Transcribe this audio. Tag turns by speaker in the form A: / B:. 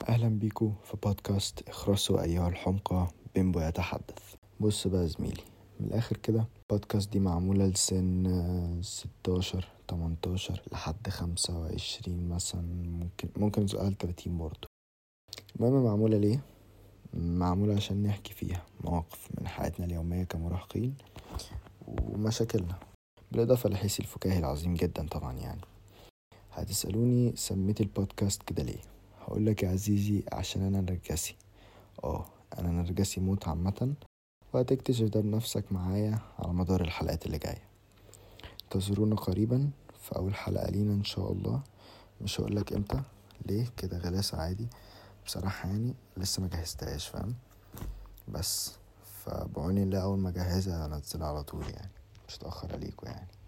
A: أهلا بيكو في بودكاست اخرسوا أيها الحمقى بيمبو يتحدث بص بقى يا زميلي من الآخر كده بودكاست دي معمولة لسن ستاشر تمنتاشر لحد خمسة وعشرين مثلا ممكن ممكن سؤال تلاتين برضه المهم معمولة ليه؟ معمولة عشان نحكي فيها مواقف من حياتنا اليومية كمراهقين ومشاكلنا بالإضافة لحيث الفكاهي العظيم جدا طبعا يعني هتسألوني سميت البودكاست كده ليه هقولك يا عزيزي عشان أنا نرجسي اه أنا نرجسي موت عامة وهتكتشف ده بنفسك معايا على مدار الحلقات اللي جاية انتظرونا قريبا في أول حلقة لينا إن شاء الله مش هقولك امتى ليه كده غلاسة عادي بصراحة يعني لسه ما جهزتهاش فاهم بس فبعوني الله أول ما أجهزها أنزلها على طول يعني مش هتأخر عليكم يعني